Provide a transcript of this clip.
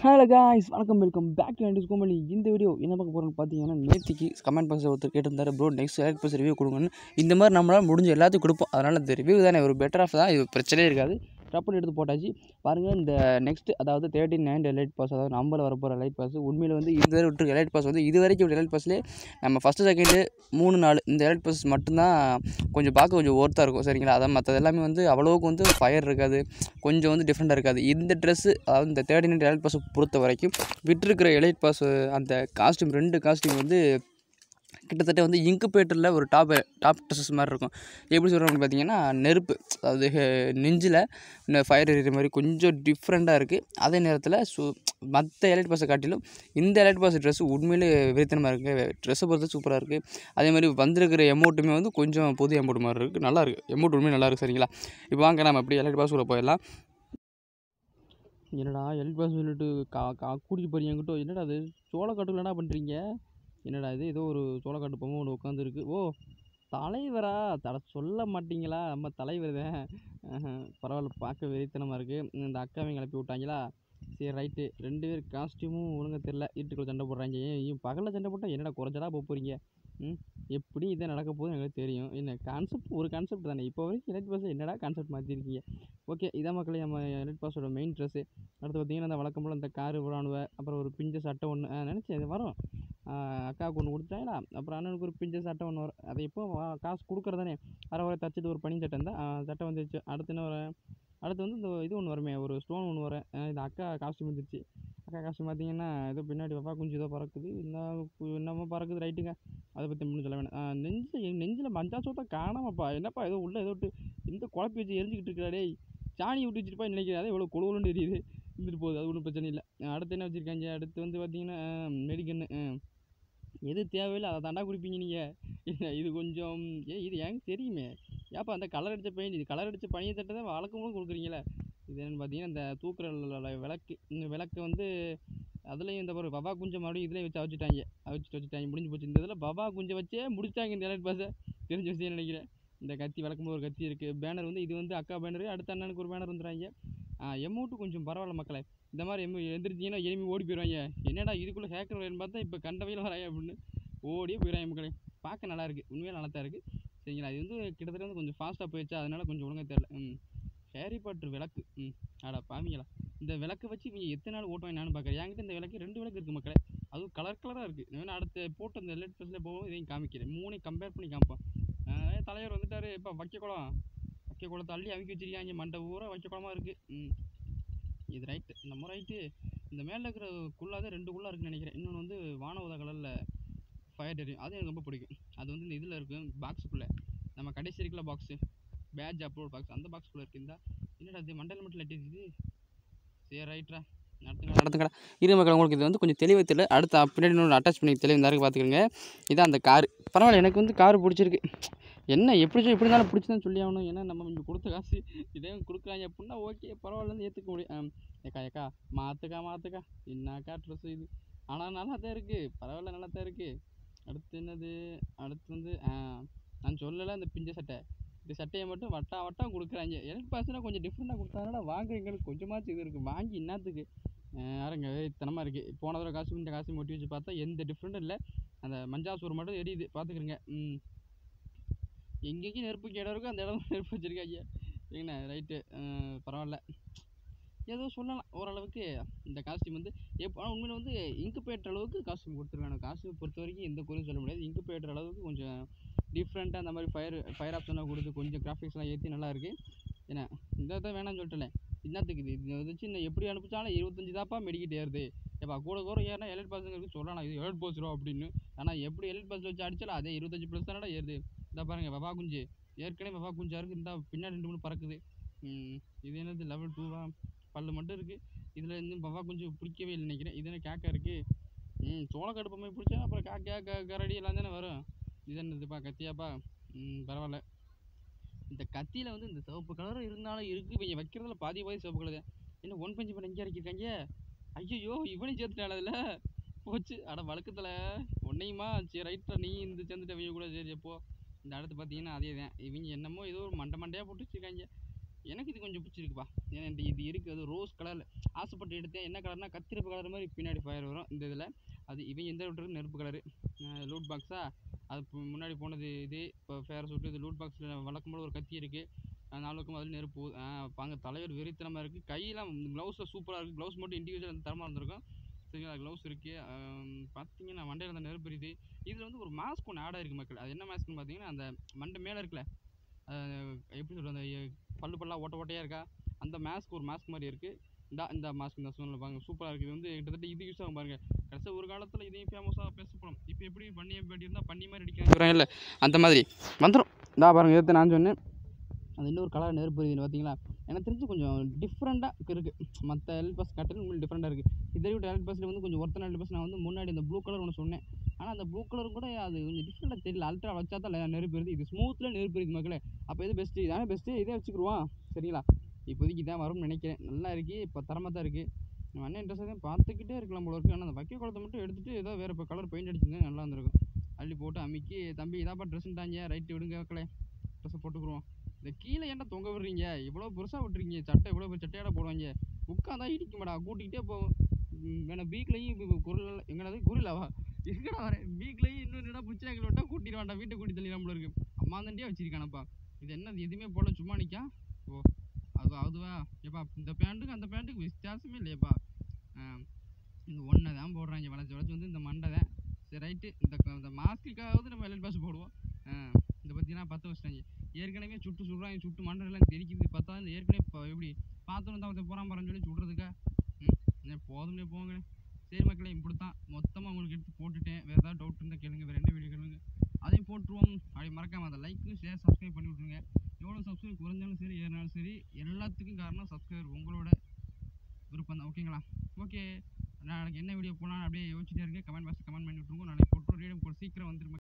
Hello guys வணக்கம் welcome back to அண்டிஸ் கோமலி இந்த வீடியோ என்ன பார்க்க போகிறோம்னு பார்த்தீங்கன்னா நேற்றுக்கு கமெண்ட் பாக்ஸில் ஒருத்தர் கேட்டிருந்தாரு bro next elite pass review கொடுங்கன்னு இந்த மாதிரி நம்மளால் முடிஞ்ச எல்லாத்தையும் கொடுப்போம் அதனால் இந்த ரிவ்யூ தானே ஒரு பெட்டர் ஆஃப் தான் இது பிரச்சனையே இருக்காது டப்புன்னு எடுத்து போட்டாச்சு பாருங்கள் இந்த நெக்ஸ்ட் அதாவது தேர்ட்டின் நைன் எலைட் பாஸ் அதாவது நம்பர் வரப்போகிற எலைட் பாஸ் உண்மையில் வந்து இது வரை விட்டு எலைட் பாஸ் வந்து இது வரைக்கும் எலைட் பாஸ்லேயே நம்ம ஃபஸ்ட்டு செகண்டு மூணு நாலு இந்த எலைட் பாஸ் மட்டும்தான் கொஞ்சம் பார்க்க கொஞ்சம் ஒர்த்தாக இருக்கும் சரிங்களா அதான் மற்றது எல்லாமே வந்து அவ்வளோவுக்கு வந்து ஃபயர் இருக்காது கொஞ்சம் வந்து டிஃப்ரெண்ட்டாக இருக்காது இந்த ட்ரெஸ்ஸு அதாவது இந்த தேர்ட்டி நைன் எலைட் பாஸை பொறுத்த வரைக்கும் விட்டிருக்கிற எலைட் பாஸ் அந்த காஸ்டியூம் ரெண்டு காஸ்டியூம் வந்து கிட்டத்தட்ட வந்து இன்குபேட்டரில் ஒரு டாப் டாப் ட்ரெஸ்ஸஸ் மாதிரி இருக்கும் எப்படி சொல்கிறோம்னு பார்த்தீங்கன்னா நெருப்பு அதாவது நெஞ்சில் ஃபயர் எறிகிற மாதிரி கொஞ்சம் டிஃப்ரெண்ட்டாக இருக்குது அதே நேரத்தில் சு மற்ற எலைட் பாஸை காட்டிலும் இந்த எலைட் பாஸ் ட்ரெஸ் உண்மையிலே வெறித்தனமாக இருக்குது ட்ரெஸ்ஸை பொறுத்து சூப்பராக இருக்குது அதே மாதிரி வந்திருக்கிற எமௌண்ட்டுமே வந்து கொஞ்சம் புது எமௌண்ட் மாதிரி இருக்குது நல்லா இருக்குது எமௌண்ட் உண்மையாக நல்லா இருக்குது சரிங்களா இப்போ வாங்க நம்ம அப்படியே எலைட் பாஸ் உள்ள போயிடலாம் என்னடா எலைட் பாஸ் சொல்லிட்டு கா கா கூட்டிகிட்டு போறீங்க என்கிட்ட என்னடா அது சோளக்காட்டுக்குள்ள என்ன பண்ணுறீங்க என்னடா இது ஏதோ ஒரு சோளக்காட்டு பொம்மை ஒன்று உட்காந்துருக்கு ஓ தலைவரா தலை சொல்ல மாட்டீங்களா நம்ம தலைவர் தான் பரவாயில்ல பார்க்க வெறித்தனமாக இருக்குது இந்த அக்காவையும் கிளப்பி விட்டாங்களா சரி ரைட்டு ரெண்டு பேர் காஸ்டியூமும் ஒழுங்கா தெரில வீட்டுக்குள்ளே சண்டை போடுறாங்க ஏன் பகலில் சண்டை போட்டால் என்னடா குறைச்சடா போக போகிறீங்க ம் எப்படி இதை நடக்க போகுது எனக்கு தெரியும் என்ன கான்செப்ட் ஒரு கான்செப்ட் தானே இப்போ வரைக்கும் எலைட் பாஸ் என்னடா கான்செப்ட் மாற்றிருக்கீங்க ஓகே இதான் மக்களே நம்ம எலைட் பாஸோட மெயின் ட்ரெஸ்ஸு அடுத்து பார்த்தீங்கன்னா அந்த வழக்கம் போல் இந்த காரு விளாடுவ அப்புறம் ஒரு பிஞ்ச சட்டை ஒன்று நினச்சேன் இது வரும் அக்காவுக்கு ஒன்று கொடுத்தாங்களா அப்புறம் அண்ணனுக்கு ஒரு பிஞ்ச சட்டை ஒன்று வரும் அதை எப்போ வா- காசு கொடுக்குறதானே அரை வரை தச்சுட்டு ஒரு பனி சட்டை இருந்தால் சட்டை வந்துருச்சு அடுத்து என்ன ஒரு அடுத்து வந்து இந்த இது ஒன்று வருமே ஒரு ஸ்டோன் ஒன்று வரும் அஹ் இது அக்கா காஸ்ட்யூம் வந்துருச்சு அக்கா காஸ்ட்யூம் பார்த்தீங்கன்னா ஏதோ பின்னாடி வப்பா குஞ்சு ஏதோ பறக்குது என்ன கு- என்னமோ பறக்குது ரைட்டுங்க அதை பற்றி ஒன்றும் சொல்ல வேணாம் அஹ் நெஞ்சு என் நெஞ்சில் மஞ்சா சோத்தை காணாமப்பா என்னப்பா ஏதோ உள்ள ஏதோ விட்டு இந்த குழப்பி வச்சு எரிஞ்சிக்கிட்டு இருக்கா டேய் சாணி விட்டு வச்சுருப்பா நினைக்கிறேன் அதே இவ்வளோ கொழுவலுன்னு எரியுது இருந்துட்டு போகுது அது ஒன்றும் பிரச்சனை இல்லை அஹ் அடுத்து என்ன வச்சுருக்காங்க அடுத்து வந்து பார்த்தீங்கன்னா மெடிக்கன்னு எது தேவையில்லை அதை தாண்டா குடிப்பீங்க நீங்கள் இது கொஞ்சம் ஏ இது எனக்கு தெரியுமே ஏப்பா அந்த கலர் அடித்த பெயிண்ட் இது கலர் அடித்த பனியை தட்டை தான் வழக்கமும் கொடுக்குறீங்களே இது என்னென்னு பார்த்தீங்கன்னா இந்த தூக்குற ல- ல- விளக்கு இந்த விளக்கு வந்து அதுலேயும் இந்த ஒரு பபா குஞ்சை மறுபடியும் இதுலேயும் வச்சு அவிச்சிட்டாங்க அவிச்சிட்டு வச்சுட்டாங்க முடிஞ்சு போச்சு இந்த இதில் பபா குஞ்சை வச்சே முடிச்சிட்டாங்க இந்த எலக்ட் பாஸை தெரிஞ்ச விஷயம் நினைக்கிறேன் இந்த கத்தி வழக்கம்போது ஒரு கத்தி இருக்குது பேனர் வந்து இது வந்து அக்கா பேனர் அடுத்த அண்ணனுக்கு ஒரு பேனர் வந்துடுறாங்க எமௌண்ட்டு கொஞ்சம் பரவாயில்ல மக்களே இந்த மாதிரி எம்மு எந்திரிச்சிங்கன்னா எனிமி ஓடி போயிடுவாங்க என்னடா இதுக்குள்ளே ஹேக்கர் வரேன்னு பார்த்தா இப்போ கண்டவையில் வராங்க அப்படின்னு ஓடியே போயிடுறாங்க மக்களே பார்க்க நல்லா இருக்குது உண்மையாக நல்லா தான் இருக்குது சரிங்களா இது வந்து கிட்டத்தட்ட வந்து கொஞ்சம் ஃபாஸ்ட்டாக போயிடுச்சா அதனால கொஞ்சம் ஒழுங்கா தெரில ம் ஹேரி பாட்டர் விளக்கு ம் ஆடா பாவிங்களா இந்த விளக்கை வச்சு இவங்க எத்தனை நாள் ஓட்டுவாங்க நானும் பார்க்குறேன் என்கிட்ட இந்த விளக்கு ரெண்டு விளக்கு இருக்குது மக்களே அதுவும் கலர் கலராக இருக்குது வேணா அடுத்து போட்டு அந்த எலக்ட் ப்ளஸில் போகும் இதையும் காமிக்கிறேன் மூணையும் கம்பேர் பண்ணி காமிப்பான் ஆஹ் தலைவர் வந்துட்டாரு இப்போ வைக்க குளம் வைக்க குளத்தை அள்ளி அமைக்க வச்சிருக்காங்க மண்டை பூரா வைக்க குளமா இருக்குது ம் இது ரைட்டு நம்ம ரைட்டு இந்த மேலே இருக்கிற குள்ளா தான் ரெண்டு குள்ளா இருக்குன்னு நினைக்கிறேன் இன்னொன்று வந்து வானவத கலரில் ஃபயர் தெரியும் அது எனக்கு ரொம்ப பிடிக்கும் அது வந்து இந்த இதில் இருக்கும் பாக்ஸுக்குள்ளே நம்ம கடைசி இருக்கிற பாக்ஸு பேட்ச் அப்லோட் பாக்ஸ் அந்த பாக்ஸ்குள்ளே இருக்கு இந்த என்னடா இது மண்டல் மட்டும் லட்டிருக்குது சரி ரைட்ரா நடத்துங்க நடத்துங்கடா இரு மக்கள் உங்களுக்கு இது வந்து கொஞ்சம் தெளிவாக தெரியல அடுத்து பின்னாடி இன்னொன்று அட்டாச் பண்ணி தெளிவு இந்த பார்த்துக்கிறங்க இதான் அந்த கார் பரவாயில்ல எனக்கு வந்து கார் பிடிச்சிருக்கு என்ன எப்படி சொல் எப்படி இருந்தாலும் பிடிச்சதான் சொல்லி ஆகணும் ஏன்னா நம்ம இங்கே கொடுத்த காசு இதே கொடுக்குறாங்க அப்படின்னா ஓகே பரவாயில்லன்னு ஏற்றுக்க முடியும் ஆம். ஏக்கா ஏக்கா மாற்றுக்கா மாற்றுக்கா என்னக்கா ட்ரெஸ்ஸு இது ஆனால் நல்லா தான் இருக்குது பரவாயில்ல நல்லா தான் இருக்குது அடுத்து என்னது அடுத்து வந்து ஆ, நான் சொல்லலை அந்த பிஞ்ச சட்டை இந்த சட்டையை மட்டும் வட்டா வட்டம் கொடுக்குறாங்க எனக்கு பர்சனாக கொஞ்சம் டிஃப்ரெண்ட்டாக கொடுத்தாங்கன்னா வாங்குறீங்களுக்கு கொஞ்சமாச்சும் இது இருக்குது வாங்கி என்னத்துக்கு யாருங்க தனமாக இருக்குது போன தடவை காசு இந்த காசு ஒட்டி வச்சு பார்த்தா எந்த டிஃப்ரெண்ட்டும் இல்லை அந்த மஞ்சா சோறு மட்டும் எரியுது பார்த்துக்கிறங்க ம் எங்கெங்கேயும் நெருப்புக்கு இடம் இருக்கோ அந்த இடம் நெருப்பு வச்சுருக்காங்க சரிங்கண்ணா ரைட்டு பரவாயில்ல ஏதோ சொல்லலாம் ஓரளவுக்கு இந்த காஸ்டியூம் வந்து எப்போ ஆனால் உண்மையில் வந்து இங்கு பேட்டுற அளவுக்கு காஸ்டியூம் கொடுத்துருக்காங்க காஸ்டியூம் பொறுத்த வரைக்கும் எந்த குறையும் சொல்ல முடியாது இங்கு பேட்டுற அளவுக்கு கொஞ்சம் டிஃப்ரெண்ட்டாக அந்த மாதிரி ஃபயர் ஃபயர் ஆப்ஷன்லாம் கொடுத்து கொஞ்சம் கிராஃபிக்ஸ்லாம் ஏற்றி நல்லா இருக்குது ஏன்னா இந்த தான் வேணாம்னு சொல்லிட்டேன் என்னத்துக்கு இது இதை வச்சு நான் எப்படி அனுப்பிச்சாலும் இருபத்தஞ்சி தாப்பா மெடிக்கிட்டு ஏறுது ஏப்பா கூட கூட ஏறினா எலைட் பாஸுங்கிறது சொல்லலாம் இது எலைட் பாஸ் ரூபா அப்படின்னு ஆனால் எப்படி எலைட் பாஸ் வச்சு அடிச்சாலும் அதே இருபத்தஞ்சி ப்ளஸ் தானடா ஏறுது இந்த பாருங்க வவா குஞ்சு ஏற்கனவே வவா குஞ்சா இருக்குது இந்த பின்னாடி ரெண்டு மூணு பறக்குது ம், இது என்னது லெவல் டூவா பல்லு மட்டும் இருக்குது இதில் இன்னும் வவா குஞ்சு பிடிக்கவே இல்லை நினைக்கிறேன் இது என்ன கேக்கா இருக்குது ம் சோளக்காடு பொம்மை பிடிச்சா அப்புறம் காக்கா க கரடி எல்லாம் தானே வரும் இது என்னதுப்பா கத்தியாப்பா ம் பரவாயில்ல இந்த கத்தியில் வந்து இந்த சிவப்பு கலர் இருந்தாலும் இருக்குது இவங்க வைக்கிறதுல பாதி பாதி சிவப்பு கலர் என்ன ஒன் பஞ்சு பண்ண எங்கே இறக்கிருக்காங்க ஐயோ இவனையும் சேர்த்துட்டாள் அதில் போச்சு அட வழக்கத்தில் உன்னையுமா சரி ரைட்டா நீ இந்த சேர்ந்துட்டு அவங்க கூட சரி எப்போ இந்த அடுத்து பார்த்தீங்கன்னா அதே தான் இவங்க என்னமோ ஏதோ ஒரு மண்டை மண்டையாக போட்டு வச்சுருக்காங்க எனக்கு இது கொஞ்சம் பிடிச்சிருக்குப்பா ஏன்னா இந்த இது இருக்குது அது ரோஸ் கலரில் ஆசைப்பட்டு எடுத்தேன் என்ன கலர்னா கத்திரிப்பு கலர் மாதிரி பின்னாடி ஃபயர் வரும் இந்த இதில் அது இவன் எந்த விட்டுருக்கு நெருப்பு கலரு லூட் பாக்ஸா அது இப்போ முன்னாடி போனது இது இப்போ ஃபேர் சுட்டு இது லூட் பாக்ஸில் வழக்கம் போல ஒரு கத்தி இருக்குது நாலுக்கும் அதில் நெருப்பு போகுது. ஆ பாங்க தலைவர் வெறித்தனமாக இருக்குது கையெல்லாம் க்ளவுஸில் சூப்பராக இருக்குது க்ளவுஸ் மட்டும் இண்டிவிஜுவல் அந்த தரமாக இருந்திருக்கும் சரிங்களா க்ளவுஸ் இருக்குது பார்த்தீங்கன்னா மண்டையில் அந்த நெருப்பு இருக்குது இதில் வந்து ஒரு மாஸ்க் ஒன்று ஆட் ஆயிருக்கு மக்கள் அது என்ன மாஸ்க்னு பார்த்தீங்கன்னா அந்த மண்டை மேலே இருக்குல்ல அஹ் எப்படி சொல்கிறது அந்த எ- பல்லு பல்லா ஓட்ட ஓட்டையாக இருக்கா அந்த மாஸ்க் ஒரு மாஸ்க் மாதிரி இருக்குது இந்த இந்த மாஸ்க் இந்த சூழ்நிலை பாருங்க சூப்பராக இருக்குது இது வந்து கிட்டத்தட்ட இது யூஸ் ஆகும் பாருங்க கடைசியாக ஒரு காலத்தில் இதையும் ஃபேமஸாக பேசப்படும் இப்போ எப்படி பண்ணி எப்படி இருந்தால் பண்ணி மாதிரி அடிக்கிறாங்க இல்லை அந்த மாதிரி வந்துடும் இந்தா பாருங்க எடுத்து நான் சொன்னேன் அது இன்னொரு கலர் நெருப்பு இருக்குது பார்த்தீங்களா எனக்கு தெரிஞ்சு கொஞ்சம் டிஃப்ரெண்ட்டாக இருக்குது மற்ற எல் பஸ் காட்டிலும் உங்களுக்கு டிஃப்ரெண்ட்டாக இருக்குது இதை விட எல் பஸ்ஸில் வந்து கொஞ்சம் ஒருத்தன எல் பஸ் நான் வந்து முன்னாடி இந்த ப்ளூ கலர் ஒன்று சொன்னேன் ஆனால் அந்த ப்ளூ கலர் கூட அது கொஞ்சம் டிஃப்ரெண்ட்டாக தெரியல அல்ட்ரா வச்சா தான் ல- நெருப்பு இருக்குது இது ஸ்மூத்தில் நெருப்பு இருக்குது மக்களே அப்போ இது பெஸ்ட்டு இதானே பெஸ்ட்டு இதே வச்சுக்கிருவோம் சரிங்களா இப்போதைக்கு இதான் வரும்னு நினைக்கிறேன் நல்லா இருக்குது இப்போ தரமாக தான் இருக்குது நம்ம அண்ணன் இன்ட்ரெஸ்ட் தான் பார்த்துக்கிட்டே இருக்கலாம் போல இருக்குது ஆனால் அந்த வக்கை குளத்தை மட்டும் எடுத்துகிட்டு ஏதோ வேறு இப்போ கலர் பெயிண்ட் அடிச்சிருந்தா நல்லா இருந்திருக்கும் அள்ளி போட்டு அமுக்கி தம்பி இதாப்பா ட்ரெஸ்ஸுட்டாங்க ரைட்டு விடுங்க மக்களே ட்ரெஸ்ஸை போட்டுக்குருவோம் இந்த கீழே ஏன்டா தொங்க விடுறீங்க இவ்வளோ பெருசாக விட்டுறீங்க சட்டை இவ்வளோ பெரிய சட்டையாட போடுவாங்க உட்காந்தா இடிக்க மாடா கூட்டிக்கிட்டே போவோம் வேணா பீக்லையும் குரல் எங்கடாது குரிலாவா எங்கடா வரேன் பீக்லையும் இன்னும் என்னடா புச்சாக்கில் விட்டா கூட்டிட்டு வேண்டாம் வீட்டை கூட்டி தள்ளி நம்மள இருக்கு அம்மாந்தண்டியாக வச்சிருக்கானப்பா இது என்ன எதுவுமே போட சும்மா நிற்கா ஓ அது அதுவா ஏப்பா இந்த பேண்ட்டுக்கு அந்த பேண்ட்டுக்கு வித்தியாசமே இல்லையேப்பா இந்த ஒன்றை தான் போடுறாங்க வளைச்சு வளைச்சு வந்து இந்த மண்டை தான் சரி ரைட்டு இந்த க- இந்த மாஸ்க்குக்காவது நம்ம எல்எல் பாஸ் போடுவோம் ஆ, இந்த பார்த்தீங்கன்னா பற்ற வச்சிட்டாங்க ஏற்கனவே சுட்டு சுடுறாங்க சுட்டு மண்டை எல்லாம் தெரிக்குது பார்த்தா இந்த ஏற்கனவே இப்போ எப்படி பார்த்தோன்னு தான் ஒருத்தன் போகிறான் பாருன்னு சொல்லி சுடுறதுக்கா ம் என்ன போதும்னே போங்க சரி மக்களே இப்படி தான் மொத்தமாக உங்களுக்கு எடுத்து போட்டுட்டேன் வேறு ஏதாவது டவுட் இருந்தால் கேளுங்க வேறு என்ன வீடியோ கேளுங்க அதையும் போட்டுருவோம் அப்படி மறக்காம அந்த லைக்கு ஷேர் சப்ஸ்கிரைப் பண்ணி விட்ருங்க எவ்வளோ சப்ஸ்கிரைப் குறைஞ்சாலும் சரி ஏறினாலும் சரி எல்லாத்துக்கும் காரணம் சப்ஸ்கிரைபர் உங்களோட விருப்பம் தான் ஓகேங்களா ஓகே நாளைக்கு என்ன வீடியோ போடலாம் அப்படியே யோசிச்சுட்டே இருங்க கமெண்ட் பாக்ஸ் கமெண்ட் பண்ணி விட்ருங்க நாளைக்கு போட்டுருவோம் ரீடியம் சீக்கிரம் வந்துருங்க